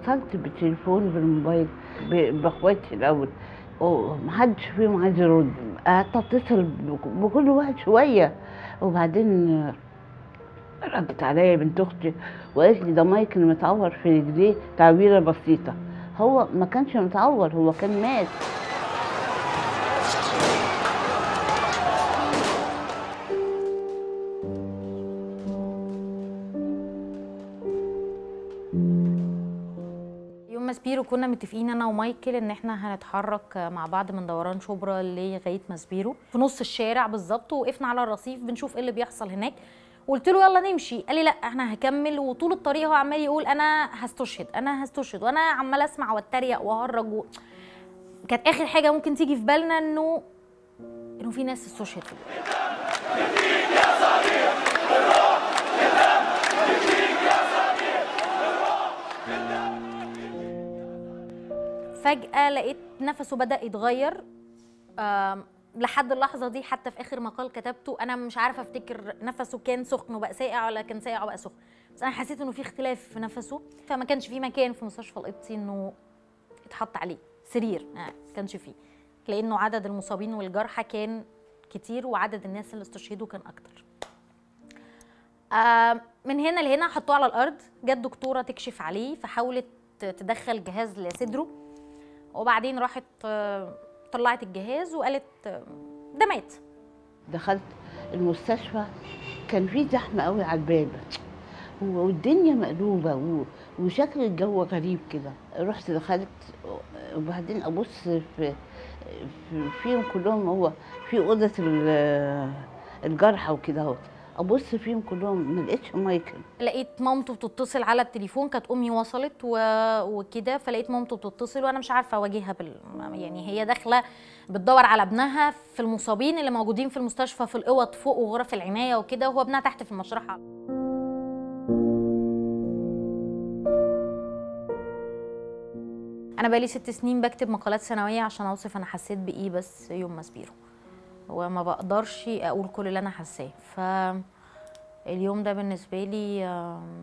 اتصلت بالتليفون بالموبايل ب- باخواتي الاول ومحدش فيهم عايز يرد قعدت اتصل بك- بكل واحد شويه وبعدين آه، ردت عليا بنت اختي وقالت لي ده مايكل متعور في رجليه تعويره بسيطه هو ما كانش متعور هو كان مات يوم ما سبيرو كنا متفقين انا ومايكل ان احنا هنتحرك مع بعض من دوران شبرا لغايه ماسبيرو في نص الشارع بالظبط ووقفنا على الرصيف بنشوف ايه اللي بيحصل هناك قلت له يلا نمشي قال لي لا احنا هكمل وطول الطريق هو عمال يقول انا هستشهد انا هستشهد وانا عمال اسمع واتريق واهرج و... كانت اخر حاجه ممكن تيجي في بالنا انه انه في ناس استشهدت فجأة لقيت نفسه بدأ يتغير آم، لحد اللحظة دي حتى في آخر مقال كتبته أنا مش عارفة أفتكر نفسه كان سخن وبقى ساقع ولا كان ساقع وبقى سخن بس أنا حسيت إنه في اختلاف في نفسه فما كانش في مكان في مستشفى القبطي إنه يتحط عليه سرير آه، ما كانش فيه لأنه عدد المصابين والجرحى كان كتير وعدد الناس اللي استشهدوا كان أكتر آه، من هنا لهنا حطوه على الارض جت دكتوره تكشف عليه فحاولت تدخل جهاز لصدره وبعدين راحت آه، طلعت الجهاز وقالت آه، ده مات دخلت المستشفى كان في زحمه قوي على الباب والدنيا مقلوبه و- وشكل الجو غريب كده رحت دخلت وبعدين ابص في في- فيهم كلهم هو في اوضه ال- الجرحى وكده اهو ابص فيهم كلهم ما لقيتش مايكل لقيت مامته بتتصل على التليفون كانت امي وصلت و... وكده فلقيت مامته بتتصل وانا مش عارفه اواجهها بال... يعني هي داخله بتدور على ابنها في المصابين اللي موجودين في المستشفى في الاوض فوق وغرف العنايه وكده وهو ابنها تحت في المشرحه انا بقالي ست سنين بكتب مقالات سنويه عشان اوصف انا حسيت بايه بس يوم ما سبيرو وما بقدرش اقول كل اللي انا حاساه ف اليوم ده بالنسبه لي آم،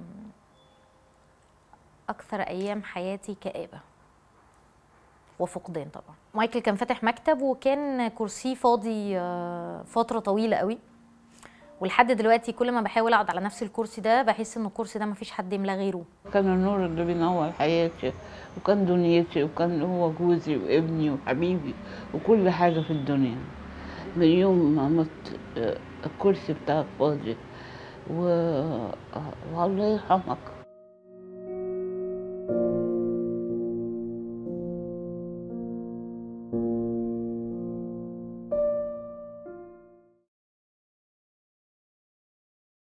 اكثر ايام حياتي كآبه وفقدان طبعا مايكل كان فاتح مكتب وكان كرسيه فاضي آه، فتره طويله قوي ولحد دلوقتي كل ما بحاول اقعد على نفس الكرسي ده بحس ان الكرسي ده مفيش حد يملاه غيره كان النور اللي بينور حياتي وكان دنيتي وكان هو جوزي وابني وحبيبي وكل حاجة في الدنيا من يوم ما مت آه، الكرسي بتاعك فاضي و... آه، والله يرحمك